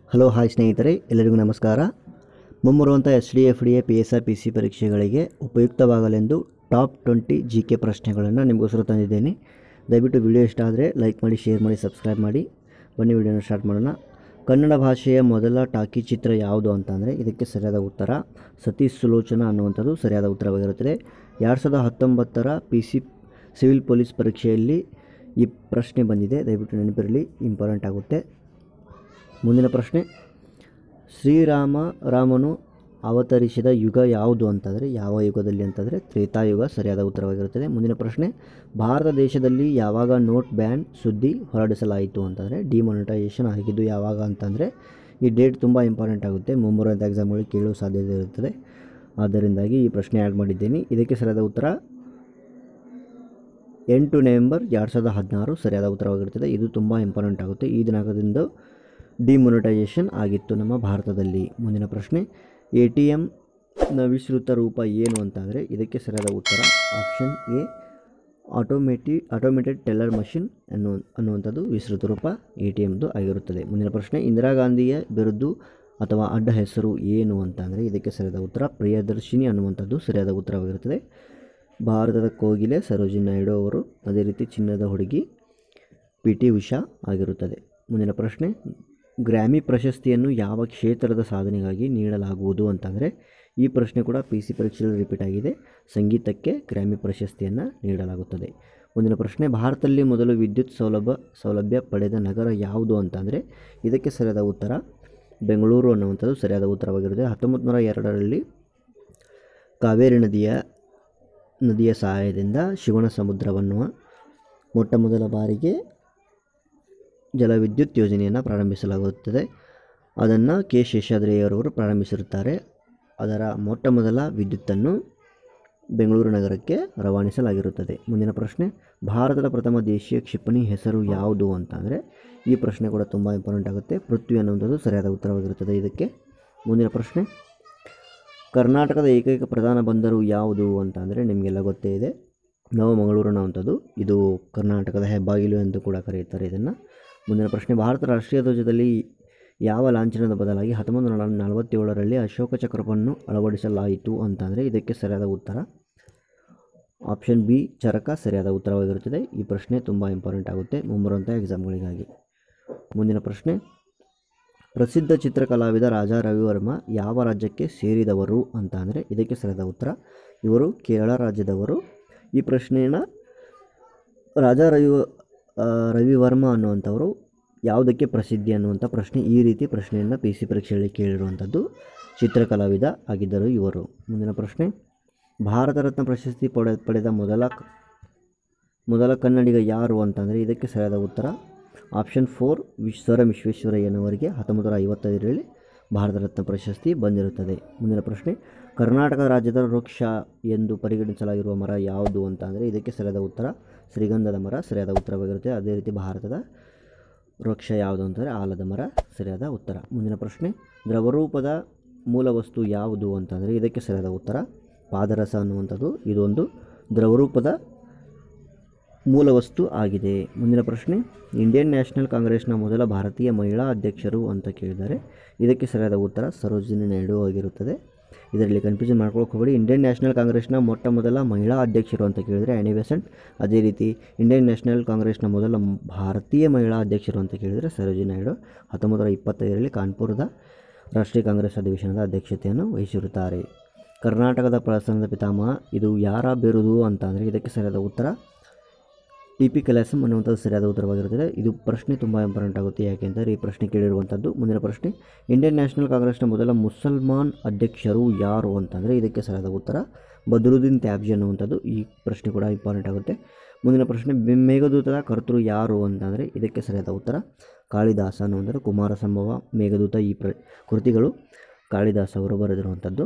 hello hi ಸ್ನೇಹಿತರೆ ಎಲ್ಲರಿಗೂ ನಮಸ್ಕಾರ ಮುಂಬರುವಂಥ S D F D A P S R P C ಪರೀಕ್ಷೆಗಳಿಗೆ ಉಪಯುಕ್ತವಾಗಲೆಂದು ಟಾಪ್ ಟ್ವೆಂಟಿ ಜಿ ಕೆ ಪ್ರಶ್ನೆಗಳನ್ನು ನಿಮಗೋಸ್ಕರ ತಂದಿದ್ದೇನೆ ದಯವಿಟ್ಟು ವಿಡಿಯೋ ಇಷ್ಟ ಆದರೆ ಲೈಕ್ ಮಾಡಿ ಶೇರ್ ಮಾಡಿ ಸಬ್ಸ್ಕ್ರೈಬ್ ಮಾಡಿ ಬನ್ನಿ ವಿಡಿಯೋನ ಸ್ಟಾರ್ಟ್ ಮಾಡೋಣ ಕನ್ನಡ ಭಾಷೆಯ ಮೊದಲ ಟಾಕಿ ಚಿತ್ರ ಯಾವುದು ಅಂತಂದರೆ ಇದಕ್ಕೆ ಸರಿಯಾದ ಉತ್ತರ ಸತೀಶ್ ಸುಲೋಚನಾ ಅನ್ನುವಂಥದ್ದು ಸರಿಯಾದ ಉತ್ತರವಾಗಿರುತ್ತದೆ ಎರಡು ಸಾವಿರದ ಹತ್ತೊಂಬತ್ತರ ಪಿ ಸಿ ಸಿವಿಲ್ ಪೊಲೀಸ್ ಪರೀಕ್ಷೆಯಲ್ಲಿ ಈ ಪ್ರಶ್ನೆ ಬಂದಿದೆ ದಯವಿಟ್ಟು ನೆನಪಿರಲಿ ಇಂಪಾರ್ಟೆಂಟ್ ಆಗುತ್ತೆ ಮುಂದಿನ ಪ್ರಶ್ನೆ ಶ್ರೀರಾಮ ರಾಮನು ಅವತರಿಸಿದ ಯುಗ ಯಾವುದು ಅಂತಂದರೆ ಯಾವ ಯುಗದಲ್ಲಿ ಅಂತಂದರೆ ತ್ರೇತಾಯುಗ ಸರಿಯಾದ ಉತ್ತರವಾಗಿರುತ್ತದೆ ಮುಂದಿನ ಪ್ರಶ್ನೆ ಭಾರತ ದೇಶದಲ್ಲಿ ಯಾವಾಗ ನೋಟ್ ಬ್ಯಾನ್ ಸುದ್ದಿ ಹೊರಡಿಸಲಾಯಿತು ಅಂತಂದರೆ ಡಿಮಾನಿಟೈಸೇಷನ್ ಆಗಿದ್ದು ಯಾವಾಗ ಅಂತಂದರೆ ಈ ಡೇಟ್ ತುಂಬ ಇಂಪಾರ್ಟೆಂಟ್ ಆಗುತ್ತೆ ಮುಂಬರುವಂಥ ಎಕ್ಸಾಮ್ಗಳಿಗೆ ಕೇಳುವ ಸಾಧ್ಯತೆ ಇರುತ್ತದೆ ಆದ್ದರಿಂದಾಗಿ ಈ ಪ್ರಶ್ನೆ ಆ್ಯಡ್ ಮಾಡಿದ್ದೇನೆ ಇದಕ್ಕೆ ಸರಿಯಾದ ಉತ್ತರ ಎಂಟು ನವೆಂಬರ್ ಎರಡು ಸಾವಿರದ ಹದಿನಾರು ಸರಿಯಾದ ಉತ್ತರವಾಗಿರುತ್ತದೆ ಇದು ತುಂಬ ಇಂಪಾರ್ಟೆಂಟ್ ಆಗುತ್ತೆ ಈ ದಿನಾಂಕದಿಂದ ಡಿಮೊನಿಟೈಸೇಷನ್ ಆಗಿತ್ತು ನಮ್ಮ ಭಾರತದಲ್ಲಿ ಮುಂದಿನ ಪ್ರಶ್ನೆ ಎ ಟಿ ಎಮ್ನ ವಿಸ್ತೃತ ರೂಪ ಏನು ಅಂತಂದರೆ ಇದಕ್ಕೆ ಸರಿಯಾದ ಉತ್ತರ ಆಪ್ಷನ್ ಎ ಆಟೋಮೇಟಿ ಆಟೋಮೇಟೆಡ್ ಟೆಲ್ಲರ್ ಮಷಿನ್ ಅನ್ನುವ ಅನ್ನುವಂಥದ್ದು ವಿಸ್ತೃತ ರೂಪ ಎ ಟಿ ಎಮ್ದು ಆಗಿರುತ್ತದೆ ಮುಂದಿನ ಪ್ರಶ್ನೆ ಇಂದಿರಾ ಗಾಂಧಿಯ ಬಿರುದು ಅಥವಾ ಅಡ್ಡ ಹೆಸರು ಏನು ಅಂತಂದರೆ ಇದಕ್ಕೆ ಸರಿಯಾದ ಉತ್ತರ ಪ್ರಿಯದರ್ಶಿನಿ ಅನ್ನುವಂಥದ್ದು ಸರಿಯಾದ ಉತ್ತರವಾಗಿರುತ್ತದೆ ಭಾರತದ ಕೋಗಿಲೆ ಸರೋಜಿನಿ ನಾಯ್ಡು ಅವರು ಅದೇ ರೀತಿ ಚಿನ್ನದ ಹುಡುಗಿ ಪಿ ಟಿ ಉಷಾ ಆಗಿರುತ್ತದೆ ಮುಂದಿನ ಪ್ರಶ್ನೆ ಗ್ರ್ಯಾಮಿ ಪ್ರಶಸ್ತಿಯನ್ನು ಯಾವ ಕ್ಷೇತ್ರದ ಸಾಧನೆಗಾಗಿ ನೀಡಲಾಗುವುದು ಅಂತಂದರೆ ಈ ಪ್ರಶ್ನೆ ಕೂಡ ಪಿ ಸಿ ಪರೀಕ್ಷೆಯಲ್ಲಿ ರಿಪೀಟ್ ಆಗಿದೆ ಸಂಗೀತಕ್ಕೆ ಗ್ರ್ಯಾಮಿ ಪ್ರಶಸ್ತಿಯನ್ನು ನೀಡಲಾಗುತ್ತದೆ ಮುಂದಿನ ಪ್ರಶ್ನೆ ಭಾರತದಲ್ಲಿ ಮೊದಲು ವಿದ್ಯುತ್ ಸೌಲಭ್ಯ ಸೌಲಭ್ಯ ಪಡೆದ ನಗರ ಯಾವುದು ಅಂತಂದರೆ ಇದಕ್ಕೆ ಸರಿಯಾದ ಉತ್ತರ ಬೆಂಗಳೂರು ಅನ್ನುವಂಥದ್ದು ಸರಿಯಾದ ಉತ್ತರವಾಗಿರುತ್ತೆ ಹತ್ತೊಂಬತ್ತು ನೂರ ಎರಡರಲ್ಲಿ ಕಾವೇರಿ ನದಿಯ ನದಿಯ ಸಹಾಯದಿಂದ ಶಿವನ ಸಮುದ್ರವನ್ನು ಮೊಟ್ಟ ಮೊದಲ ಬಾರಿಗೆ ಜಲವಿದ್ಯುತ್ ಯೋಜನೆಯನ್ನು ಪ್ರಾರಂಭಿಸಲಾಗುತ್ತದೆ ಅದನ್ನು ಕೆ ಶೇಷಾದ್ರಿಯವರವರು ಪ್ರಾರಂಭಿಸಿರುತ್ತಾರೆ ಅದರ ಮೊಟ್ಟ ಮೊದಲ ವಿದ್ಯುತ್ತನ್ನು ಬೆಂಗಳೂರು ನಗರಕ್ಕೆ ರವಾನಿಸಲಾಗಿರುತ್ತದೆ ಮುಂದಿನ ಪ್ರಶ್ನೆ ಭಾರತದ ಪ್ರಥಮ ದೇಶೀಯ ಕ್ಷಿಪಣಿ ಹೆಸರು ಯಾವುದು ಅಂತಂದರೆ ಈ ಪ್ರಶ್ನೆ ಕೂಡ ತುಂಬ ಇಂಪಾರ್ಟೆಂಟ್ ಆಗುತ್ತೆ ಪೃಥ್ವಿ ಅನ್ನುವಂಥದ್ದು ಸರಿಯಾದ ಉತ್ತರವಾಗಿರುತ್ತದೆ ಇದಕ್ಕೆ ಮುಂದಿನ ಪ್ರಶ್ನೆ ಕರ್ನಾಟಕದ ಏಕೈಕ ಪ್ರಧಾನ ಬಂದರು ಯಾವುದು ಅಂತ ಅಂದರೆ ನಿಮಗೆಲ್ಲ ಗೊತ್ತೇ ಇದೆ ನವಮಂಗಳೂರು ಅನ್ನುವಂಥದ್ದು ಇದು ಕರ್ನಾಟಕದ ಹೆಬ್ಬಾಗಿಲು ಎಂದು ಕೂಡ ಕರೆಯುತ್ತಾರೆ ಇದನ್ನು ಮುಂದಿನ ಪ್ರಶ್ನೆ ಭಾರತ ರಾಷ್ಟ್ರೀಯ ಧ್ವಜದಲ್ಲಿ ಯಾವ ಲಾಂಛನದ ಬದಲಾಗಿ ಹತ್ತೊಂಬತ್ತು ನೂರ ನಲವತ್ತೇಳರಲ್ಲಿ ಅಶೋಕ ಚಕ್ರವನ್ನು ಅಳವಡಿಸಲಾಯಿತು ಅಂತಂದರೆ ಇದಕ್ಕೆ ಸರಿಯಾದ ಉತ್ತರ ಆಪ್ಷನ್ ಬಿ ಚರಕ ಸರಿಯಾದ ಉತ್ತರವಾಗಿರುತ್ತದೆ ಈ ಪ್ರಶ್ನೆ ತುಂಬ ಇಂಪಾರ್ಟೆಂಟ್ ಆಗುತ್ತೆ ಮುಂಬರುವಂಥ ಎಕ್ಸಾಮ್ಗಳಿಗಾಗಿ ಮುಂದಿನ ಪ್ರಶ್ನೆ ಪ್ರಸಿದ್ಧ ಚಿತ್ರಕಲಾವಿದ ರಾಜಾ ರವಿವರ್ಮ ಯಾವ ರಾಜ್ಯಕ್ಕೆ ಸೇರಿದವರು ಅಂತ ಅಂದರೆ ಇದಕ್ಕೆ ಸರಿಯಾದ ಉತ್ತರ ಇವರು ಕೇರಳ ರಾಜ್ಯದವರು ಈ ಪ್ರಶ್ನೆಯನ್ನು ರಾಜಾ ರವಿ ಆ, ರವಿವರ್ಮ ಅನ್ನುವಂಥವರು ಯಾವುದಕ್ಕೆ ಪ್ರಸಿದ್ಧಿ ಅನ್ನುವಂಥ ಪ್ರಶ್ನೆ ಈ ರೀತಿ ಪ್ರಶ್ನೆಯನ್ನು ಪಿ ಸಿ ಪರೀಕ್ಷೆಯಲ್ಲಿ ಕೇಳಿರುವಂಥದ್ದು ಚಿತ್ರಕಲಾವಿದ ಆಗಿದ್ದರು ಇವರು ಮುಂದಿನ ಪ್ರಶ್ನೆ ಭಾರತ ರತ್ನ ಪ್ರಶಸ್ತಿ ಪಡೆ ಪಡೆದ ಮೊದಲ ಕ- ಮೊದಲ ಕನ್ನಡಿಗ ಯಾರು ಅಂತಂದರೆ ಇದಕ್ಕೆ ಸರಿಯಾದ ಉತ್ತರ ಆಪ್ಷನ್ ಫೋರ್ ವಿಶ್ ಸರ್ ಎಂ ವಿಶ್ವೇಶ್ವರಯ್ಯನವರಿಗೆ ಹತ್ತೊಂಬತ್ತು ನೂರ ಐವತ್ತೈದರಲ್ಲಿ ಭಾರತ ರತ್ನ ಪ್ರಶಸ್ತಿ ಬಂದಿರುತ್ತದೆ ಮುಂದಿನ ಪ್ರಶ್ನೆ ಕರ್ನಾಟಕ ರಾಜ್ಯದ ವೃಕ್ಷ ಎಂದು ಪರಿಗಣಿಸಲಾಗಿರುವ ಮರ ಯಾವುದು ಅಂತ ಅಂದರೆ ಇದಕ್ಕೆ ಸರಿಯಾದ ಉತ್ತರ ಶ್ರೀಗಂಧದ ಮರ ಸರಿಯಾದ ಉತ್ತರವಾಗಿರುತ್ತೆ ಅದೇ ರೀತಿ ಭಾರತದ ವೃಕ್ಷ ಯಾವುದು ಅಂತಂದರೆ ಆಲದ ಮರ ಸರಿಯಾದ ಉತ್ತರ ಮುಂದಿನ ಪ್ರಶ್ನೆ ದ್ರವರೂಪದ ಮೂಲ ವಸ್ತು ಯಾವುದು ಅಂತಂದರೆ ಇದಕ್ಕೆ ಸರಿಯಾದ ಉತ್ತರ ಪಾದರಸ ಅನ್ನುವಂಥದ್ದು ಇದೊಂದು ದ್ರವರೂಪದ ಮೂಲ ವಸ್ತು ಆಗಿದೆ ಮುಂದಿನ ಪ್ರಶ್ನೆ ಇಂಡಿಯನ್ ನ್ಯಾಷನಲ್ ಕಾಂಗ್ರೆಸ್ನ ಮೊದಲ ಭಾರತೀಯ ಮಹಿಳಾ ಅಧ್ಯಕ್ಷರು ಅಂತ ಕೇಳಿದ್ದಾರೆ ಇದಕ್ಕೆ ಸರಿಯಾದ ಉತ್ತರ ಸರೋಜಿನಿ ನಾಯ್ಡು ಆಗಿರುತ್ತದೆ ಇದರಲ್ಲಿ ಕನ್ಫ್ಯೂಷನ್ ಮಾಡ್ಕೊಳ್ಳೋಕೆ ಹೋಗಬೇಡಿ ಇಂಡಿಯನ್ ನ್ಯಾಷನಲ್ ಕಾಂಗ್ರೆಸ್ನ ಮೊಟ್ಟ ಮೊದಲ ಮಹಿಳಾ ಅಧ್ಯಕ್ಷರು ಅಂತ ಕೇಳಿದರೆ ಆ್ಯನಿ ಬೆಸೆಂಟ್ ಅದೇ ರೀತಿ ಇಂಡಿಯನ್ ನ್ಯಾಷನಲ್ ಕಾಂಗ್ರೆಸ್ನ ಮೊದಲ ಮ್- ಭಾರತೀಯ ಮಹಿಳಾ ಅಧ್ಯಕ್ಷರು ಅಂತ ಕೇಳಿದರೆ ಸರೋಜಿನಿ ನಾಯ್ಡು ಹತ್ತೊಂಬತ್ತು ನೂರ ಇಪ್ಪತ್ತೈದರಲ್ಲಿ ಕಾನ್ಪುರದ ರಾಷ್ಟ್ರೀಯ ಕಾಂಗ್ರೆಸ್ ಅಧಿವೇಶನದ ಅಧ್ಯಕ್ಷತೆಯನ್ನು ವಹಿಸಿರುತ್ತಾರೆ ಕರ್ನಾಟಕದ ಪ್ರಸನ್ನದ ಪಿತಾಮಹ ಇದು ಯಾರ ಬಿರುದು ಅಂತ ಅಂದರೆ ಇದಕ್ಕೆ ಸರಿಯಾದ ಉತ್ತರ ಟಿ ಪಿ ಕಲಾಸಂ ಅನ್ನುವಂಥದ್ದು ಸರಿಯಾದ ಉತ್ತರವಾಗಿರುತ್ತದೆ ಇದು ಪ್ರಶ್ನೆ ತುಂಬ ಇಂಪಾರ್ಟೆಂಟ್ ಆಗುತ್ತೆ ಯಾಕೆಂದರೆ ಈ ಪ್ರಶ್ನೆ ಕೇಳಿರುವಂಥದ್ದು ಮುಂದಿನ ಪ್ರಶ್ನೆ ಇಂಡಿಯನ್ ನ್ಯಾಷನಲ್ ಕಾಂಗ್ರೆಸ್ನ ಮೊದಲ ಮುಸಲ್ಮಾನ್ ಅಧ್ಯಕ್ಷರು ಯಾರು ಅಂತಂದರೆ ಇದಕ್ಕೆ ಸರಿಯಾದ ಉತ್ತರ ಬದ್ರುದ್ದೀನ್ ತ್ಯಾಬ್ಜಿ ಅನ್ನುವಂಥದ್ದು ಈ ಪ್ರಶ್ನೆ ಕೂಡ ಇಂಪಾರ್ಟೆಂಟ್ ಆಗುತ್ತೆ ಮುಂದಿನ ಪ್ರಶ್ನೆ ಬೆ- ಮೇಘದೂತದ ಕರ್ತೃ ಯಾರು ಅಂತಂದರೆ ಇದಕ್ಕೆ ಸರಿಯಾದ ಉತ್ತರ ಕಾಳಿದಾಸ ಅನ್ನುವಂಥದ್ದು ಕುಮಾರ ಸಂಭವ ಮೇಘದೂತ ಈ ಪ್ರ ಕೃತಿಗಳು ಕಾಳಿದಾಸ ಅವರು ಬರೆದಿರುವಂಥದ್ದು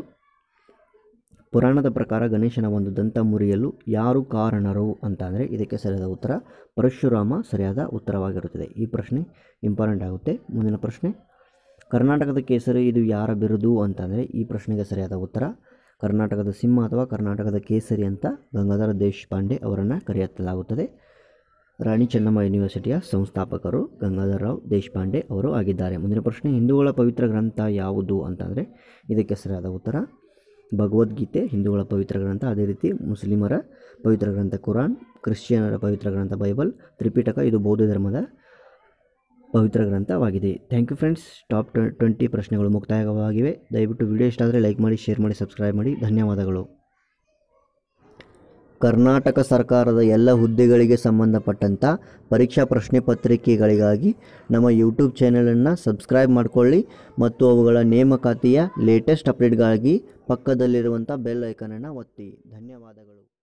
ಪುರಾಣದ ಪ್ರಕಾರ ಗಣೇಶನ ಒಂದು ದಂತ ಮುರಿಯಲು ಯಾರು ಕಾರಣರು ಅಂತ ಅಂದರೆ ಇದಕ್ಕೆ ಸರಿಯಾದ ಉತ್ತರ ಪರಶುರಾಮ ಸರಿಯಾದ ಉತ್ತರವಾಗಿರುತ್ತದೆ ಈ ಪ್ರಶ್ನೆ ಇಂಪಾರ್ಟೆಂಟ್ ಆಗುತ್ತೆ ಮುಂದಿನ ಪ್ರಶ್ನೆ ಕರ್ನಾಟಕದ ಕೇಸರಿ ಇದು ಯಾರ ಬಿರುದು ಅಂತಂದರೆ ಈ ಪ್ರಶ್ನೆಗೆ ಸರಿಯಾದ ಉತ್ತರ ಕರ್ನಾಟಕದ ಸಿಂಹ ಅಥವಾ ಕರ್ನಾಟಕದ ಕೇಸರಿ ಅಂತ ಗಂಗಾಧರ ದೇಶಪಾಂಡೆ ಅವರನ್ನು ಕರೆಯಲಾಗುತ್ತದೆ ರಾಣಿ ಚೆನ್ನಮ್ಮ ಯೂನಿವರ್ಸಿಟಿಯ ಸಂಸ್ಥಾಪಕರು ಗಂಗಾಧರರಾವ್ ದೇಶಪಾಂಡೆ ಅವರು ಆಗಿದ್ದಾರೆ ಮುಂದಿನ ಪ್ರಶ್ನೆ ಹಿಂದೂಗಳ ಪವಿತ್ರ ಗ್ರಂಥ ಯಾವುದು ಅಂತಂದರೆ ಇದಕ್ಕೆ ಸರಿಯಾದ ಉತ್ತರ ಭಗವದ್ಗೀತೆ ಹಿಂದೂಗಳ ಪವಿತ್ರ ಗ್ರಂಥ ಅದೇ ರೀತಿ ಮುಸ್ಲಿಮರ ಪವಿತ್ರ ಗ್ರಂಥ ಕುರಾನ್ ಕ್ರಿಶ್ಚಿಯನರ ಪವಿತ್ರ ಗ್ರಂಥ ಬೈಬಲ್ ತ್ರಿಪಿಟಕ ಇದು ಬೌದ್ಧ ಧರ್ಮದ ಪವಿತ್ರ ಗ್ರಂಥವಾಗಿದೆ thank you friends top twenty ಪ್ರಶ್ನೆಗಳು ಮುಕ್ತಾಯವಾಗಿವೆ ದಯವಿಟ್ಟು ವಿಡಿಯೋ ಇಷ್ಟ ಆದರೆ ಲೈಕ್ ಮಾಡಿ ಶೇರ್ ಮಾಡಿ ಸಬ್ಸ್ಕ್ರೈಬ್ ಮಾಡಿ ಧನ್ಯವಾದಗಳು ಕರ್ನಾಟಕ ಸರ್ಕಾರದ ಎಲ್ಲ ಹುದ್ದೆಗಳಿಗೆ ಸಂಬಂಧಪಟ್ಟಂಥ ಪರೀಕ್ಷಾ ಪ್ರಶ್ನೆ ಪತ್ರಿಕೆಗಳಿಗಾಗಿ ನಮ್ಮ ಯೂಟ್ಯೂಬ್ ಚಾನಲನ್ನು ಸಬ್ಸ್ಕ್ರೈಬ್ ಮಾಡಿಕೊಳ್ಳಿ ಮತ್ತು ಅವುಗಳ ನೇಮಕಾತಿಯ ಲೇಟೆಸ್ಟ್ ಅಪ್ಡೇಟ್ಗಾಗಿ ಪಕ್ಕದಲ್ಲಿರುವಂಥ ಬೆಲ್ ಐಕನನ್ನು ಒತ್ತಿ ಧನ್ಯವಾದಗಳು